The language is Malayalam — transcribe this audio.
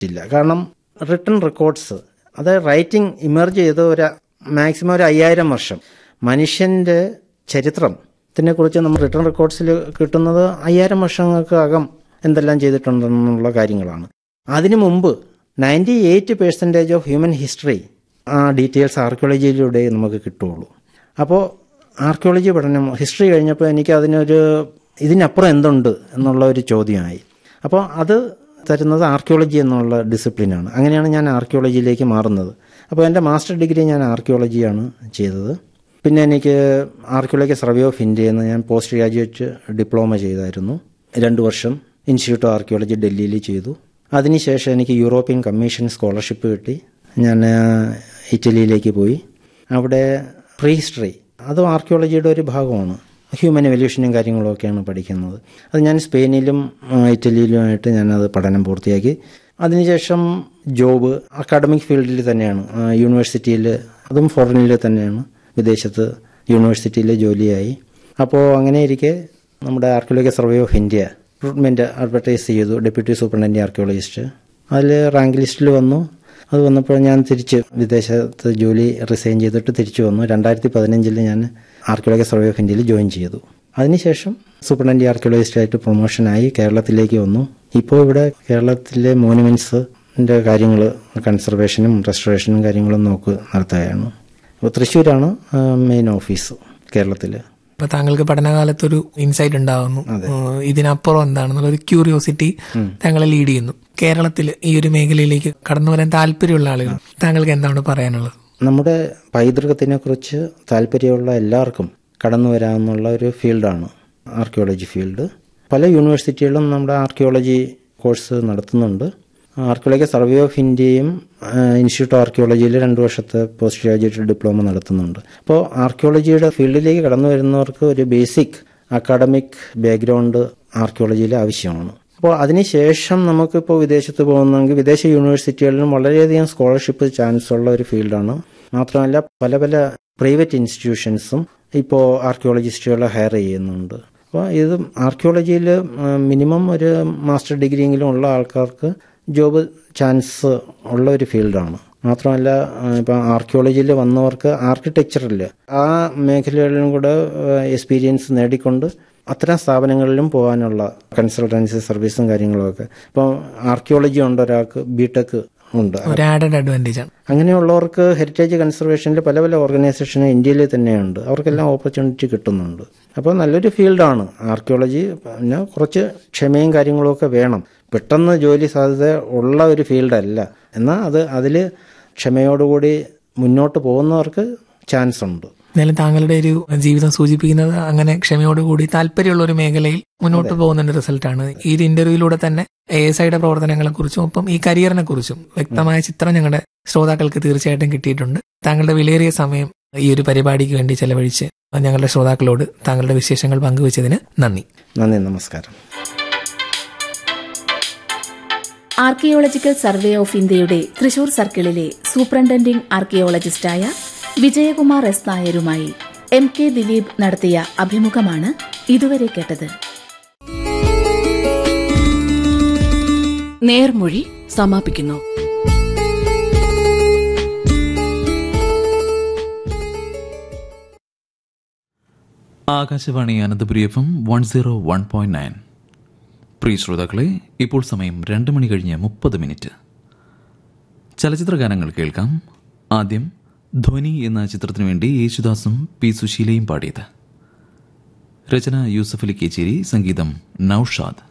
ഇല്ല കാരണം റിട്ടൺ റെക്കോർഡ്സ് അത് റൈറ്റിംഗ് ഇമർജ് ചെയ്ത ഒരു മാക്സിമം ഒരു അയ്യായിരം വർഷം മനുഷ്യന്റെ ചരിത്രത്തിനെ കുറിച്ച് നമ്മൾ റിട്ടൺ റെക്കോർഡ്സിൽ കിട്ടുന്നത് അയ്യായിരം വർഷങ്ങൾക്ക് അകം എന്തെല്ലാം ചെയ്തിട്ടുണ്ടെന്നുള്ള കാര്യങ്ങളാണ് അതിനു മുമ്പ് ninety eight percentage of human history ആ ഡീറ്റെയിൽസ് ആർക്കിയോളജിയിലൂടെ നമുക്ക് കിട്ടുകയുള്ളൂ അപ്പോൾ ആർക്കിയോളജി പഠനം ഹിസ്റ്ററി കഴിഞ്ഞപ്പോൾ എനിക്ക് അതിനൊരു ഇതിനപ്പുറം എന്തുണ്ട് എന്നുള്ള ഒരു ചോദ്യമായി അപ്പോൾ അത് തരുന്നത് ആർക്കിയോളജി എന്നുള്ള ഡിസിപ്ലിനാണ് അങ്ങനെയാണ് ഞാൻ ആർക്കിയോളജിയിലേക്ക് മാറുന്നത് അപ്പോൾ എൻ്റെ മാസ്റ്റർ ഡിഗ്രി ഞാൻ ആർക്കിയോളജിയാണ് ചെയ്തത് പിന്നെ എനിക്ക് ആർക്കിയോളജി സർവേ ഓഫ് ഇന്ത്യയിൽ നിന്ന് ഞാൻ പോസ്റ്റ് ഗ്രാജുവേറ്റ് ഡിപ്ലോമ ചെയ്തായിരുന്നു രണ്ട് വർഷം ഇൻസ്റ്റിറ്റ്യൂട്ട് ഓഫ് ആർക്കിയോളജി ഡൽഹിയിൽ ചെയ്തു അതിനുശേഷം എനിക്ക് യൂറോപ്യൻ കമ്മീഷൻ സ്കോളർഷിപ്പ് കിട്ടി ഞാൻ ആ, ഇറ്റലിയിലേക്ക് പോയി അവിടെ പ്രീ ഹിസ്റ്ററി അതും ആർക്കിയോളജിയുടെ ഒരു ഭാഗമാണ് ഹ്യൂമൻ എവല്യൂഷനും കാര്യങ്ങളും ഒക്കെയാണ് പഠിക്കുന്നത് അത് ഞാൻ സ്പെയിനിലും ആ, ഇറ്റലിയിലുമായിട്ട് ഞാനത് പഠനം പൂർത്തിയാക്കി അതിനുശേഷം ജോബ് അക്കാഡമിക് ഫീൽഡിൽ തന്നെയാണ് ആ, യൂണിവേഴ്സിറ്റിയിൽ അതും ഫോറിനിൽ തന്നെയാണ് വിദേശത്ത് യൂണിവേഴ്സിറ്റിയിൽ ജോലിയായി അപ്പോൾ അങ്ങനെ ഇരിക്കെ നമ്മുടെ archaeology survey of India recruitment advertise ചെയ്തു ഡെപ്യൂട്ടി സൂപ്രണ്ടൻ്റ് ആർക്കിയോളജിസ്റ്റ് അതിൽ റാങ്ക് ലിസ്റ്റിൽ വന്നു അത് വന്നപ്പോൾ ഞാൻ തിരിച്ച് വിദേശത്ത് ജോലി റിസൈൻ ചെയ്തിട്ട് തിരിച്ചു വന്നു രണ്ടായിരത്തി പതിനഞ്ചിൽ ഞാൻ ആർക്കിയോളജി സർവേ ഓഫ് ഇന്ത്യയിൽ ജോയിൻ ചെയ്തു അതിനുശേഷം സൂപ്രണ്ടൻ്റ് ആർക്കിയോളജിസ്റ്റായിട്ട് പ്രൊമോഷനായി കേരളത്തിലേക്ക് വന്നു ഇപ്പോൾ ഇവിടെ കേരളത്തിലെ മോണുമെൻറ്റ്സിൻ്റെ കാര്യങ്ങൾ കൺസർവേഷനും റെസ്റ്റോറേഷനും കാര്യങ്ങളും നോക്ക് നടത്തുകയാണ് അപ്പോൾ തൃശ്ശൂരാണ് മെയിൻ ഓഫീസ് കേരളത്തിൽ ഇപ്പൊ താങ്കൾക്ക് പഠനകാലത്ത് ഒരു ഇൻസൈറ്റ് ഉണ്ടാവുന്നു ഏഹ് ഇതിനപ്പുറം എന്താണെന്നുള്ള ഒരു ക്യൂരിയോസിറ്റി താങ്കളെ ലീഡ് ചെയ്യുന്നു കേരളത്തിൽ ഈ ഒരു മേഖലയിലേക്ക് കടന്നു വരാൻ താല്പര്യമുള്ള ആളുകൾ താങ്കൾക്ക് എന്താണ് പറയാനുള്ളത് നമ്മുടെ പൈതൃകത്തിനെ കുറിച്ച് താല്പര്യമുള്ള എല്ലാവർക്കും കടന്നു വരാമെന്നുള്ള ഒരു ഫീൽഡാണ് ആർക്കിയോളജി ഫീൽഡ് പല യൂണിവേഴ്സിറ്റികളും നമ്മുടെ ആർക്കിയോളജി കോഴ്സ് നടത്തുന്നുണ്ട് ആർക്കിയോളജി സർവേ ഓഫ് ഇന്ത്യയും ഇൻസ്റ്റിറ്റ്യൂട്ട് ഓഫ് ആർക്കിയോളജിയിൽ രണ്ട് വർഷത്തെ പോസ്റ്റ് ഗ്രാജുവേറ്റ് ഡിപ്ലോമ നടത്തുന്നുണ്ട് അപ്പോൾ ആർക്കിയോളജിയുടെ ഫീൽഡിലേക്ക് കടന്നു വരുന്നവർക്ക് ഒരു ബേസിക് അക്കാഡമിക് ബാക്ക്ഗ്രൗണ്ട് ആർക്കിയോളജിയിൽ ആവശ്യമാണ് അപ്പോൾ അതിനുശേഷം നമുക്കിപ്പോൾ വിദേശത്ത് പോകുന്നെങ്കിൽ വിദേശ യൂണിവേഴ്സിറ്റികളിലും വളരെയധികം സ്കോളർഷിപ്പ് ചാൻസ് ഉള്ള ഒരു ഫീൽഡാണ് മാത്രമല്ല പല പല പ്രൈവറ്റ് ഇൻസ്റ്റിറ്റ്യൂഷൻസും ഇപ്പോൾ ആർക്കിയോളജിസ്റ്റുകളെ ഹയർ ചെയ്യുന്നുണ്ട് അപ്പോൾ ഇത് ആർക്കിയോളജിയിൽ മിനിമം ഒരു മാസ്റ്റർ ഡിഗ്രിയെങ്കിലും ഉള്ള ആൾക്കാർക്ക് ജോബ് ചാൻസ് ഉള്ള ഒരു ഫീൽഡാണ് മാത്രമല്ല ഇപ്പം ആർക്കിയോളജിയിൽ വന്നവർക്ക് ആർക്കിടെക്ചറിൽ ആ മേഖലകളിലും കൂടെ എക്സ്പീരിയൻസ് നേടിക്കൊണ്ട് അത്തരം സ്ഥാപനങ്ങളിലും പോകാനുള്ള കൺസൾട്ടൻസി സർവീസും കാര്യങ്ങളുമൊക്കെ ഇപ്പം ആർക്കിയോളജി ഉണ്ട് ഒരാൾക്ക് ബിടെക് ഉണ്ട് ഒരു ആഡഡ് അഡ്വാൻറ്റേജ് ആണ് അങ്ങനെയുള്ളവർക്ക് ഹെറിറ്റേജ് കൺസർവേഷനിൽ പല പല ഓർഗനൈസേഷൻ ഇന്ത്യയിൽ തന്നെയുണ്ട് അവർക്കെല്ലാം ഓപ്പർച്യൂണിറ്റി കിട്ടുന്നുണ്ട് അപ്പോൾ നല്ലൊരു ഫീൽഡാണ് ആർക്കിയോളജി പിന്നെ കുറച്ച് ക്ഷമയും കാര്യങ്ങളും ഒക്കെ വേണം പെട്ടെന്ന് ജോലി സാധ്യത ഉള്ള ഒരു ഫീൽഡല്ല എന്നാൽ അത് അതിൽ ക്ഷമയോടുകൂടി മുന്നോട്ട് പോകുന്നവർക്ക് ചാൻസ് ഉണ്ട് എന്നാലും താങ്കളുടെ ഒരു ജീവിതം സൂചിപ്പിക്കുന്നത് അങ്ങനെ ക്ഷമയോടുകൂടി താല്പര്യമുള്ള ഒരു മേഖലയിൽ മുന്നോട്ട് പോകുന്ന റിസൾട്ടാണ് ഈ ഒരു ഇന്റർവ്യൂയിലൂടെ തന്നെ എ എസ് ഐയുടെ പ്രവർത്തനങ്ങളെ കുറിച്ചും ഒപ്പം ഈ കരിയറിനെ കുറിച്ചും വ്യക്തമായ ചിത്രം ഞങ്ങളുടെ ശ്രോതാക്കൾക്ക് തീർച്ചയായിട്ടും കിട്ടിയിട്ടുണ്ട് താങ്കളുടെ വിലയേറിയ സമയം ഈ ഒരു പരിപാടിക്ക് വേണ്ടി ചെലവഴിച്ച് ഞങ്ങളുടെ ശ്രോതാക്കളോട് താങ്കളുടെ വിശേഷങ്ങൾ പങ്കുവച്ചതിന് നന്ദി നന്ദി നമസ്കാരം ആർക്കിയോളജിക്കൽ സർവേ ഓഫ് ഇന്ത്യയുടെ തൃശൂർ സർക്കിളിലെ സൂപ്രണ്ടന്റിംഗ് ആർക്കിയോളജിസ്റ്റായ വിജയകുമാർ എസ് നായരുമായി എം കെ ദിലീപ് നടത്തിയ അഭിമുഖമാണ് ഇതുവരെ കേട്ടത് നേർമൊഴി സമാപിക്കുന്നു Akashvani Ananthapuri F M one zero one point nine പ്രിയ ശ്രോതാക്കളെ ഇപ്പോൾ സമയം രണ്ട് മണി കഴിഞ്ഞ് മുപ്പത് മിനിറ്റ് ചലച്ചിത്ര ഗാനങ്ങൾ കേൾക്കാം ആദ്യം ധ്വനി എന്ന ചിത്രത്തിനു വേണ്ടി യേശുദാസും പി സുശീലയും പാടിയത് രചന യൂസഫ് അലി കേച്ചേരി സംഗീതം നൌഷാദ്